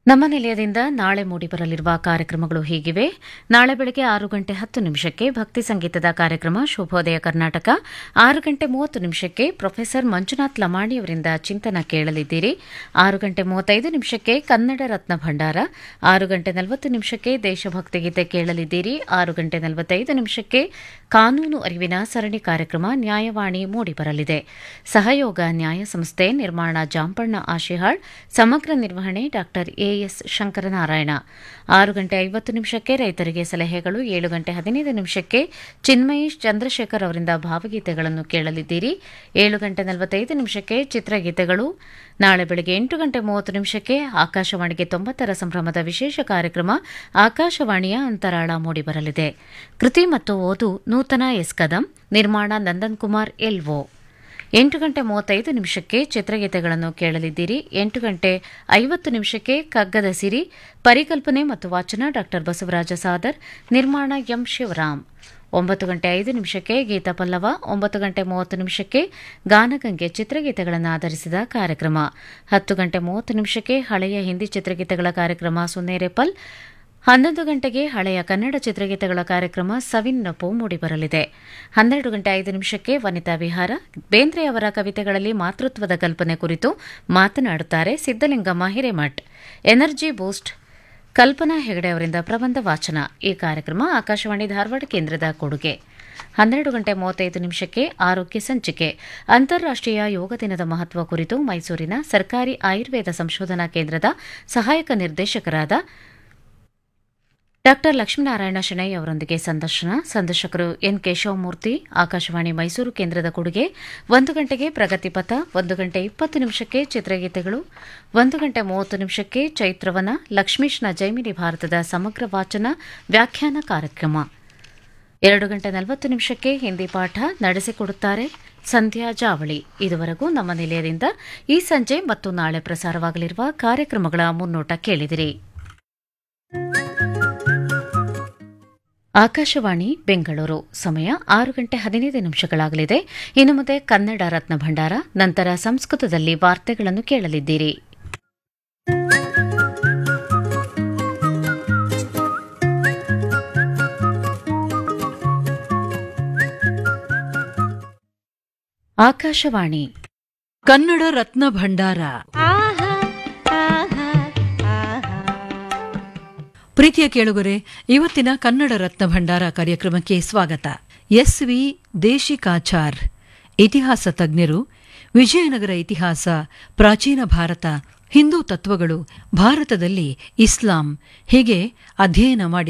ನಮ್ಮ ನಿಲಯದಿಂದ ನಾಳೆ ಮೂಡಿಬರಲಿರುವ ಕಾರ್ಯಕ್ರಮಗಳು ಹೀಗಿವೆ ನಾಳೆ ಬೆಳಗ್ಗೆ ಆರು ಗಂಟೆ ಹತ್ತು ನಿಮಿಷಕ್ಕೆ ಭಕ್ತಿ ಸಂಗೀತದ ಕಾರ್ಯಕ್ರಮ ಶುಭೋದಯ ಕರ್ನಾಟಕ ಆರು ಗಂಟೆ ಮೂವತ್ತು ನಿಮಿಷಕ್ಕೆ ಪ್ರೊಫೆಸರ್ ಮಂಜುನಾಥ್ ಲಮಾಣಿಯವರಿಂದ ಚಿಂತನ ಕೇಳಲಿದ್ದೀರಿ ಆರು ಗಂಟೆ ಮೂವತ್ತೈದು ನಿಮಿಷಕ್ಕೆ ಕನ್ನಡ ರತ್ನ ಭಂಡಾರ ಆರು ಗಂಟೆ ನಲವತ್ತು ನಿಮಿಷಕ್ಕೆ ದೇಶಭಕ್ತಿ ಗೀತೆ ಕೇಳಲಿದ್ದೀರಿ ಆರು ಗಂಟೆ ನಲವತ್ತೈದು ನಿಮಿಷಕ್ಕೆ ಕಾನೂನು ಅರಿವಿನ ಸರಣಿ ಕಾರ್ಯಕ್ರಮ ನ್ಯಾಯವಾಣಿ ಮೂಡಿಬರಲಿದೆ ಸಹಯೋಗ ನ್ಯಾಯ ಸಂಸ್ಥೆ ನಿರ್ಮಾಣ ಜಾಂಪಣ್ಣ ಆಶಿಹಾಳ್ ಸಮಗ್ರ ನಿರ್ವಹಣೆ ಡಾ ಎಎಸ್ ಶಂಕರನಾರಾಯಣ ಆರು ಗಂಟೆ ಐವತ್ತು ನಿಮಿಷಕ್ಕೆ ರೈತರಿಗೆ ಸಲಹೆಗಳು ಏಳು ಗಂಟೆ ಹದಿನೈದು ನಿಮಿಷಕ್ಕೆ ಚಿನ್ಮಯೇಶ್ ಚಂದ್ರಶೇಖರ್ ಅವರಿಂದ ಭಾವಗೀತೆಗಳನ್ನು ಕೇಳಲಿದ್ದೀರಿ ಏಳು ಗಂಟೆ ನಲವತ್ತೈದು ನಿಮಿಷಕ್ಕೆ ಚಿತ್ರಗೀತೆಗಳು ನಾಳೆ ಬೆಳಗ್ಗೆ ಎಂಟು ಗಂಟೆ ಮೂವತ್ತು ನಿಮಿಷಕ್ಕೆ ಆಕಾಶವಾಣಿಗೆ ತೊಂಬತ್ತರ ಸಂಭ್ರಮದ ವಿಶೇಷ ಕಾರ್ಯಕ್ರಮ ಆಕಾಶವಾಣಿಯ ಅಂತರಾಳ ಮೂಡಿಬರಲಿದೆ ಕೃತಿ ಮತ್ತು ಓದು ನೂತನ ಎಸ್ ಕದಂ ನಿರ್ಮಾಣ ನಂದನ್ ಕುಮಾರ್ ಎಲ್ಒ ಎಂಟು ಗಂಟೆ ಮೂವತ್ತೈದು ನಿಮಿಷಕ್ಕೆ ಚಿತ್ರಗೀತೆಗಳನ್ನು ಕೇಳಲಿದ್ದೀರಿ ಎಂಟು ಗಂಟೆ ಐವತ್ತು ನಿಮಿಷಕ್ಕೆ ಕಗ್ಗದ ಸಿರಿ ಪರಿಕಲ್ಪನೆ ಮತ್ತು ವಾಚನ ಡಾ ಬಸವರಾಜ ಸಾದರ್ ನಿರ್ಮಾಣ ಎಂ ಶಿವರಾಮ್ ಒಂಬತ್ತು ಗಂಟೆ ಐದು ನಿಮಿಷಕ್ಕೆ ಗೀತಾ ಪಲ್ಲವ ಒಂಬತ್ತು ಗಂಟೆ ಮೂವತ್ತು ನಿಮಿಷಕ್ಕೆ ಗಾನಗಂಗೆ ಚಿತ್ರಗೀತೆಗಳನ್ನು ಆಧರಿಸಿದ ಕಾರ್ಯಕ್ರಮ ಹತ್ತು ಗಂಟೆ ಮೂವತ್ತು ನಿಮಿಷಕ್ಕೆ ಹಳೆಯ ಹಿಂದಿ ಚಿತ್ರಗೀತೆಗಳ ಕಾರ್ಯಕ್ರಮ ಸುನ್ನೇರೆಪಲ್ ಹನ್ನೊಂದು ಗಂಟೆಗೆ ಹಳೆಯ ಕನ್ನಡ ಚಿತ್ರಗೀತೆಗಳ ಕಾರ್ಯಕ್ರಮ ಸವಿನ್ ನಪು ಮೂಡಿಬರಲಿದೆ ಹನ್ನೆರಡು ಗಂಟೆ ಐದು ನಿಮಿಷಕ್ಕೆ ವನಿತಾ ವಿಹಾರ ಬೇಂದ್ರೆ ಅವರ ಕವಿತೆಗಳಲ್ಲಿ ಮಾತೃತ್ವದ ಕಲ್ಪನೆ ಕುರಿತು ಮಾತನಾಡುತ್ತಾರೆ ಸಿದ್ದಲಿಂಗಮ್ಮ ಹಿರೇಮಠ್ ಎನರ್ಜಿ ಬೂಸ್ಟ್ ಕಲ್ಪನಾ ಹೆಗಡೆ ಅವರಿಂದ ಪ್ರಬಂಧ ವಾಚನ ಈ ಕಾರ್ಯಕ್ರಮ ಆಕಾಶವಾಣಿ ಧಾರವಾಡ ಕೇಂದ್ರದ ಕೊಡುಗೆ ಹನ್ನೆರಡು ಗಂಟೆ ಮೂವತ್ತೈದು ನಿಮಿಷಕ್ಕೆ ಆರೋಗ್ಯ ಸಂಚಿಕೆ ಅಂತಾರಾಷ್ಟೀಯ ಯೋಗ ದಿನದ ಮಹತ್ವ ಕುರಿತು ಮೈಸೂರಿನ ಸರ್ಕಾರಿ ಆಯುರ್ವೇದ ಸಂಶೋಧನಾ ಕೇಂದ್ರದ ಸಹಾಯಕ ನಿರ್ದೇಶಕರಾದ ಡಾ ಲಕ್ಷ್ಮೀನಾರಾಯಣ ಶೆಣೈ ಅವರೊಂದಿಗೆ ಸಂದರ್ಶನ ಸಂದರ್ಶಕರು ಎನ್ ಕೇಶವಮೂರ್ತಿ ಆಕಾಶವಾಣಿ ಮೈಸೂರು ಕೇಂದ್ರದ ಕೊಡುಗೆ ಒಂದು ಗಂಟೆಗೆ ಪ್ರಗತಿಪಥ ಒಂದು ಗಂಟೆ ಇಪ್ಪತ್ತು ನಿಮಿಷಕ್ಕೆ ಚಿತ್ರಗೀತೆಗಳು ಒಂದು ಗಂಟೆ ಮೂವತ್ತು ನಿಮಿಷಕ್ಕೆ ಚೈತ್ರವನ ಲಕ್ಷ್ಮೀಶ್ನ ಜೈಮಿನಿ ಭಾರತದ ಸಮಗ್ರ ವಾಚನ ವ್ಯಾಖ್ಯಾನ ಕಾರ್ಯಕ್ರಮ ಎರಡು ಗಂಟೆ ನಲವತ್ತು ನಿಮಿಷಕ್ಕೆ ಹಿಂದಿ ಪಾಠ ನಡೆಸಿಕೊಡುತ್ತಾರೆ ಸಂಧ್ಯಾ ಜಾವಳಿ ಇದುವರೆಗೂ ನಮ್ಮ ನಿಲಯದಿಂದ ಈ ಸಂಜೆ ಮತ್ತು ನಾಳೆ ಪ್ರಸಾರವಾಗಲಿರುವ ಕಾರ್ಯಕ್ರಮಗಳ ಮುನ್ನೋಟ ಕೇಳಿದಿರಿ ಆಕಾಶವಾಣಿ ಬೆಂಗಳೂರು ಸಮಯ ಆರು ಗಂಟೆ ಹದಿನೈದು ನಿಮಿಷಗಳಾಗಲಿದೆ ಇನ್ನು ಮುಂದೆ ಕನ್ನಡ ರತ್ನ ಭಂಡಾರ ನಂತರ ಸಂಸ್ಕೃತದಲ್ಲಿ ವಾರ್ತೆಗಳನ್ನು ಕೇಳಲಿದ್ದೀರಿ ಆಕಾಶವಾಣಿ ಕನ್ನಡ ರತ್ನ ಭಂಡಾರ ಪ್ರೀತಿಯ ಕೇಳುಗರೆ ಇವತ್ತಿನ ಕನ್ನಡ ರತ್ನ ಭಂಡಾರ ಕಾರ್ಯಕ್ರಮಕ್ಕೆ ಸ್ವಾಗತ ಎಸ್ ವಿ ದೇಶಿಕಾಚಾರ್ ಇತಿಹಾಸ ತಜ್ಞರು ವಿಜಯನಗರ ಇತಿಹಾಸ ಪ್ರಾಚೀನ ಭಾರತ ಹಿಂದೂ ತತ್ವಗಳು ಭಾರತದಲ್ಲಿ ಇಸ್ಲಾಂ ಹೀಗೆ ಅಧ್ಯಯನ ಮಾಡಿ